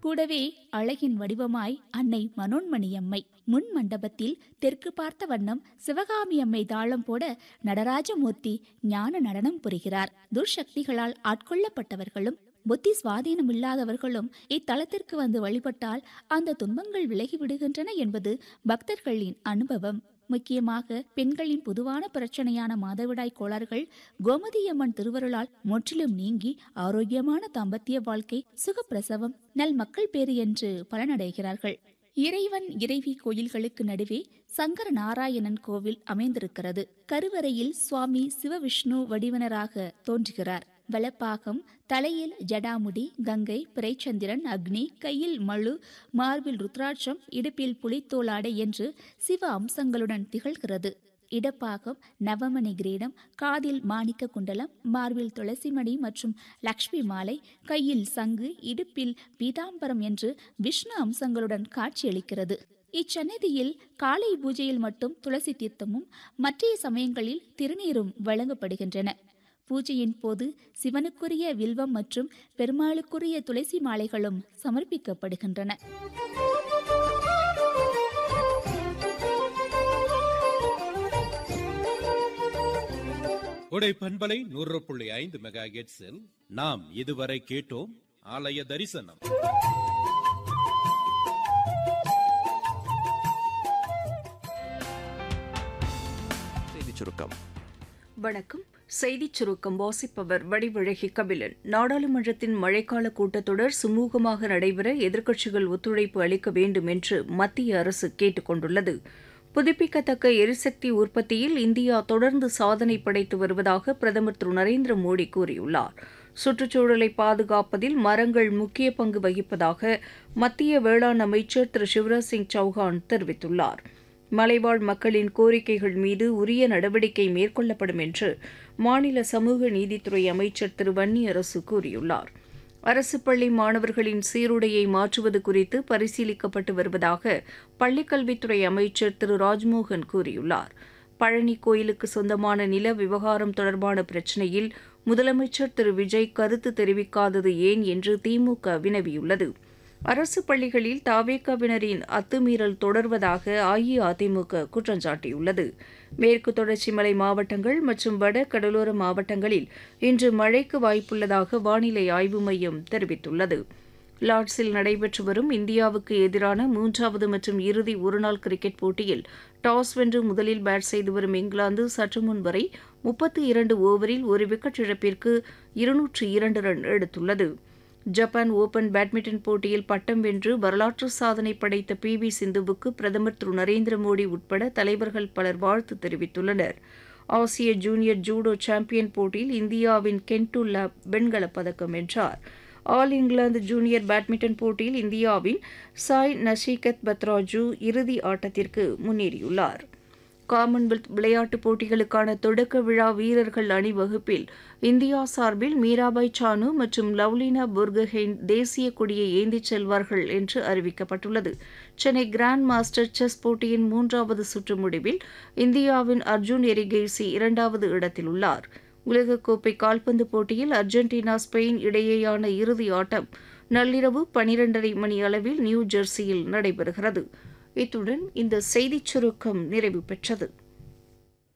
கூடவே அழகின் வடிவமாய் அன்னை மனோன்மணியம்மை முன் மண்டபத்தில் தெற்கு பார்த்த வண்ணம் சிவகாமி அம்மை தாளம் போட நடராஜமூர்த்தி ஞான நடனம் புரிகிறார் துர்சக்திகளால் ஆட்கொள்ளப்பட்டவர்களும் புத்தி சுவாதீனம் இல்லாதவர்களும் இத்தலத்திற்கு வந்து வழிபட்டால் அந்த துன்பங்கள் விலகி விடுகின்றன என்பது பக்தர்களின் அனுபவம் முக்கியமாக பெண்களின் பொதுவான பிரச்சனையான மாதவிடாய் கோளாறுகள் கோமதியம்மன் திருவருளால் முற்றிலும் நீங்கி ஆரோக்கியமான தாம்பத்திய வாழ்க்கை சுகப்பிரசவம் நல் மக்கள் பேறு என்று பலனடைகிறார்கள் இறைவன் இறைவி கோயில்களுக்கு நடுவே சங்கர நாராயணன் கோவில் அமைந்திருக்கிறது கருவறையில் சுவாமி சிவவிஷ்ணு வடிவனராக தோன்றுகிறார் வலப்பாகம் தலையில் ஜடாமுடி கங்கை பிறைச்சந்திரன் அக்னி கையில் மழு மார்பில் ருத்ராட்சம் இடுப்பில் புலித்தோலாடை என்று சிவ அம்சங்களுடன் திகழ்கிறது இடப்பாகம் நவமணி கிரீடம் காதில் மாணிக்க குண்டலம் மார்பில் துளசிமணி மற்றும் லக்ஷ்மி மாலை கையில் சங்கு இடுப்பில் பீதாம்பரம் என்று விஷ்ணு அம்சங்களுடன் காட்சியளிக்கிறது இச்சன்னதியில் காலை பூஜையில் மட்டும் துளசி தீர்த்தமும் மற்றைய சமயங்களில் திருநீரும் வழங்கப்படுகின்றன பூஜையின் போது சிவனுக்குரிய வில்வம் மற்றும் பெருமாளுக்குரிய துளசி மாலைகளும் சமர்ப்பிக்கப்படுகின்றன உடை பண்பலை நூறு புள்ளி ஐந்து மெகா ஹெட்ஸில் நாம் இதுவரை கேட்டோம் ஆலய தரிசனம் செய்திச் சுருக்கம் வணக்கம் செய்திச் சுருக்கம் வாசிப்பவர் வடிவழகி கபிலன் நாடாளுமன்றத்தின் மழைக்கால கூட்டத்தொடர் சுமூகமாக நடைபெற எதிர்க்கட்சிகள் ஒத்துழைப்பு அளிக்க வேண்டும் என்று மத்திய அரசு கேட்டுக் கொண்டுள்ளது புதுப்பிக்கத்தக்க எரிசக்தி உற்பத்தியில் இந்தியா தொடர்ந்து சாதனை படைத்து வருவதாக பிரதமர் திரு நரேந்திர மோடி கூறியுள்ளார் சுற்றுச்சூழலை பாதுகாப்பதில் மரங்கள் முக்கிய பங்கு வகிப்பதாக மத்திய வேளாண் அமைச்சர் திரு சிவராஜ் சிங் சௌஹான் தெரிவித்துள்ளார் மலைவாழ் மக்களின் கோரிக்கைகள் மீது உரிய நடவடிக்கை மேற்கொள்ளப்படும் என்று மாநில சமூக நீதித்துறை அமைச்சர் திரு வன்னியரசு கூறியுள்ளார் அரசு பள்ளி மாணவர்களின் சீருடையை மாற்றுவது குறித்து பரிசீலிக்கப்பட்டு வருவதாக பள்ளிக்கல்வித்துறை அமைச்சர் திரு ராஜ்மோகன் கூறியுள்ளார் பழனி கோயிலுக்கு சொந்தமான நில விவகாரம் தொடர்பான பிரச்சினையில் முதலமைச்சர் திரு விஜய் கருத்து தெரிவிக்காதது ஏன் என்று திமுக வினவியுள்ளது அரசு பள்ளிகளில் தாவேக்காவினரின் அத்துமீறல் தொடர்வதாக அஇஅதிமுக குற்றம் சாட்டியுள்ளது மேற்கு தொடர்ச்சி மலை மாவட்டங்கள் மற்றும் வட கடலோர மாவட்டங்களில் இன்று மழைக்கு வாய்ப்புள்ளதாக வானிலை ஆய்வு மையம் தெரிவித்துள்ளது லார்ட்ஸில் நடைபெற்று வரும் இந்தியாவுக்கு எதிரான மூன்றாவது மற்றும் இறுதி ஒருநாள் கிரிக்கெட் போட்டியில் டாஸ் வென்று முதலில் பேட் செய்து வரும் இங்கிலாந்து சற்று முன் வரை முப்பத்தி இரண்டு ஓவரில் ஒரு விக்கெட் இழப்பிற்கு இருநூற்று இரண்டு ரன் எடுத்துள்ளது ஜப்பான் ஓபன் பேட்மிண்டன் போட்டியில் பட்டம் வென்று வரலாற்று சாதனை படைத்த பி வி சிந்துவுக்கு பிரதமர் திரு நரேந்திர மோடி உட்பட தலைவர்கள் பலர் வாழ்த்து தெரிவித்துள்ளனர் ஆசிய ஜூனியர் ஜூடோ சாம்பியன் போட்டியில் இந்தியாவின் கென்டுல்லா வெண்கலப் பதக்கம் வென்றார் ஆல் இங்கிலாந்து ஜூனியர் பேட்மிண்டன் போட்டியில் இந்தியாவின் சாய் நஷிகத் பத்ராஜு இறுதி ஆட்டத்திற்கு முன்னேறியுள்ளார் காமன்வெல்த் விளையாட்டுப் போட்டிகளுக்கான தொடக்க விழா வீரர்கள் அணிவகுப்பில் இந்தியா சார்பில் மீராபாய் சானு மற்றும் லவ்லினா புர்கஹெயின் தேசிய கொடியை ஏந்திச் செல்வார்கள் என்று அறிவிக்கப்பட்டுள்ளது சென்னை கிராண்ட் மாஸ்டர் செஸ் போட்டியின் மூன்றாவது சுற்று முடிவில் இந்தியாவின் அர்ஜுன் எரிகேசி இரண்டாவது இடத்தில் உள்ளார் உலகக்கோப்பை கால்பந்து போட்டியில் அர்ஜென்டினா ஸ்பெயின் இடையேயான இறுதி ஆட்டம் நள்ளிரவு பனிரெண்டரை மணி அளவில் நியூ ஜெர்சியில் நடைபெறுகிறது இத்துடன் இந்த செய்திச் சுருக்கம் நிறைவு பெற்றது